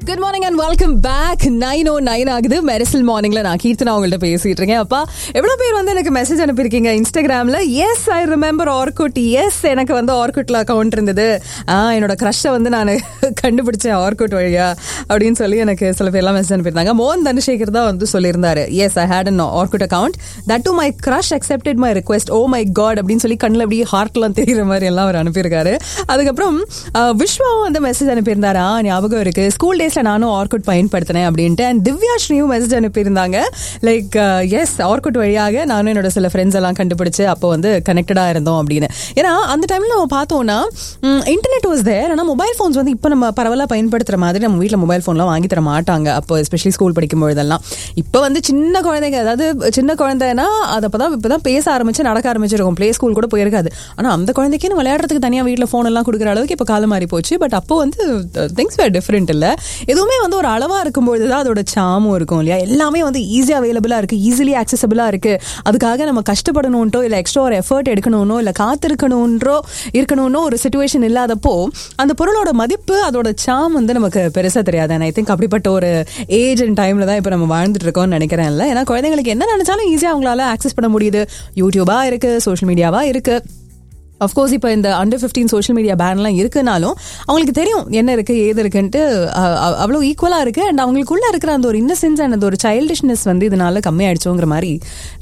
good morning and welcome back nine O nine ஆகுது மெரிசல் மார்னிங்ல நான் கீர்த்தனா உங்கள்ட்ட பேசிட்டு இருக்கேன் அப்பா எவ்வளவு பேர் வந்து எனக்கு மெசேஜ் அனுப்பியிருக்கீங்க இன்ஸ்டாகிராம்ல yes I remember Orkut yes எனக்கு வந்து ஆர்குட்ல அக்கௌண்ட் இருந்தது ஆ என்னோட க்ரஷை வந்து நான் கண்டுபிடிச்சேன் ஆர்குட் வழியா அப்படின்னு சொல்லி எனக்கு சில பேர்லாம் மெசேஜ் அனுப்பியிருந்தாங்க மோகன் தனசேகர் தான் வந்து சொல்லியிருந்தாரு yes I hate an Orkut account that to my crush accepted my request oh my god அப்படின்னு சொல்லி கண்ணில் அப்படியே ஹார்ட்லாம் தெரியுற மாதிரி எல்லாம் அவர் அனுப்பியிருக்காரு அதுக்கப்புறம் அஹ், விஸ்வாவும் வந்து மெசேஜ் அனுப்பியிருந்தாரா ஞாபகம் இருக்கு ஸ்கூல் டேஸ்ல நானும் ஆர்குட் பயன்படுத்தினேன் அப்படின்ட்டு அண்ட் திவ்யா ஸ்ரீயும் மெசேஜ் அனுப்பியிருந்தாங்க லைக் எஸ் ஆர்குட் வழியாக நானும் என்னோட சில ஃப்ரெண்ட்ஸ் எல்லாம் கண்டுபிடிச்சு அப்போ வந்து கனெக்டடா இருந்தோம் அப்படின்னு ஏன்னா அந்த டைம்ல நம்ம பார்த்தோம்னா இன்டர்நெட் வாஸ் தேர் ஆனால் மொபைல் ஃபோன்ஸ் வந்து இப்போ நம்ம பரவலாக பயன்படுத்துற மாதிரி நம்ம வீட்டில் மொபைல் ஃபோன்லாம் வாங்கி தர மாட்டாங்க அப்போ எஸ்பெஷலி ஸ்கூல் படிக்கும் பொழுதெல்லாம் இப்போ வந்து சின்ன குழந்தைங்க அதாவது சின்ன குழந்தைன்னா அது அப்பதான் இப்பதான் பேச ஆரம்பிச்சு நடக்க ஆரம்பிச்சிருக்கும் ப்ளே ஸ்கூல் கூட போயிருக்காது ஆனா அந்த குழந்தைக்குன்னு விளையாடுறதுக்கு தனியா வீட்ல போன் எல்லாம் கொடுக்குற அளவுக்கு இப்போ காலம் மாறி போச்சு பட் அப்போ வந்து திங்ஸ் வேர் டிஃப்ரெண்ட் இல்ல எதுவுமே வந்து ஒரு அளவா இருக்கும்பொழுது தான் அதோட சாமும் இருக்கும் இல்லையா எல்லாமே வந்து ஈஸியா அவைலபிளா இருக்கு ஈஸிலி ஆக்சசபிளா இருக்கு அதுக்காக நம்ம கஷ்டப்படணும்ட்டோ இல்ல எக்ஸ்ட்ரா ஒரு எஃபர்ட் எடுக்கணும்னோ இல்ல காத்திருக்கணும்ன்றோ இருக்கணும்னோ ஒரு சுச்சுவேஷன் இல்லாதப்போ அந்த பொருளோட மதிப்பு அதோட சாம் வந்து நமக்கு பெருசா தெரியாது ஐ திங்க் அப்படிப்பட்ட ஒரு ஏஜ் அண்ட் டைம்ல தான் இப்போ நம்ம வாழ்ந்துட்டு இருக்கோம்னு நினைக்கிறேன் இல்ல ஏன்னா குழந்தைங்களுக்கு என்ன நினைச்சாலும் ஈஸியா அவங்களால ஆக்சஸ் பண்ண முடியுது யூடியூபா இருக்கு சோஷியல் மீடியாவா இருக்கு அஃப்கோர்ஸ் இப்போ இந்த அண்டர் ஃபிஃப்டீன் சோஷியல் மீடியா பேன்லாம் இருக்குனாலும் அவங்களுக்கு தெரியும் என்ன இருக்கு ஏது இருக்குன்ட்டு அ- அ- அவ்வளோ ஈக்குவலாக இருக்கு அண்ட் அவங்களுக்குள்ள இருக்கிற அந்த ஒரு இன்னசென்ஸ் அண்ட் அந்த ஒரு சைல்டிஷ்னஸ் வந்து இதனால கம்மியாயிடுச்சோங்கிற மாதிரி